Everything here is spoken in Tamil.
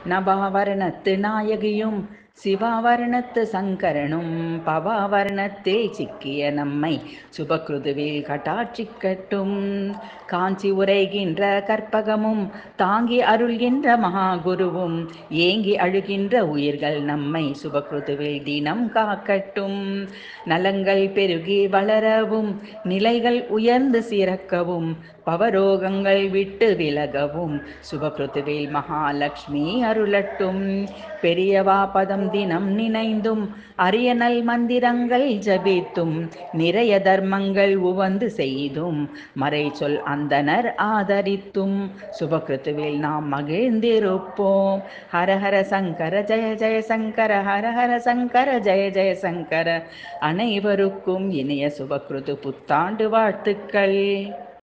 நபாவரணத்து நாயகியும் சிவாவரணத்து சங்கரனும் பவாவரணத்தில் சிக்கிய நம்மை சுபகிருதுவில் கட்டாட்சிக்கட்டும் காஞ்சி உரைகின்ற கற்பகமும் தாங்கி அருள்கின்ற மகாகுருவும் ஏங்கி அழுகின்ற உயிர்கள் நம்மை சுபகிருதுவில் தினம் காக்கட்டும் நலங்கள் பெருகி வளரவும் நிலைகள் உயர்ந்து சிறக்கவும் பவரோகங்கள் விட்டு விலகவும் சுபகிருத்துவில் மகாலட்சுமி அருளட்டும் பெரியவா பதம் தினம் நினைந்தும் அரிய நல் மந்திரங்கள் ஜபித்தும் நிறைய தர்மங்கள் உவந்து செய்தும் மறை சொல் அந்தனர் ஆதரித்தும் சுபகிருத்துவில் நாம் மகிழ்ந்திருப்போம் ஹரஹர சங்கர ஜெய ஜெய சங்கர ஹரஹர சங்கர ஜெய ஜெய சங்கர அனைவருக்கும் இனிய சுபகிருது புத்தாண்டு வாழ்த்துக்கள்